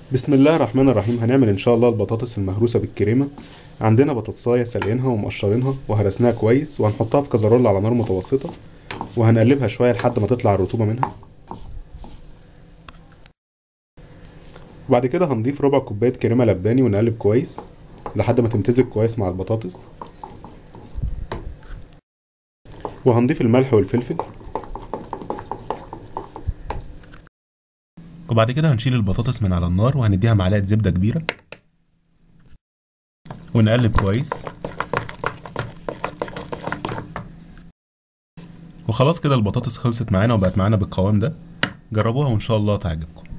بسم الله الرحمن الرحيم هنعمل ان شاء الله البطاطس المهروسه بالكريمه عندنا بطاطسايه سلقينها ومقشرينها وهرسناها كويس وهنحطها في كزرولة على نار متوسطه وهنقلبها شويه لحد ما تطلع الرطوبه منها وبعد كده هنضيف ربع كوبايه كريمه لباني ونقلب كويس لحد ما تمتزج كويس مع البطاطس وهنضيف الملح والفلفل وبعد كده هنشيل البطاطس من على النار وهنديها معلقه زبده كبيره ونقلب كويس وخلاص كده البطاطس خلصت معانا وبقت معانا بالقوام ده جربوها وان شاء الله تعجبكم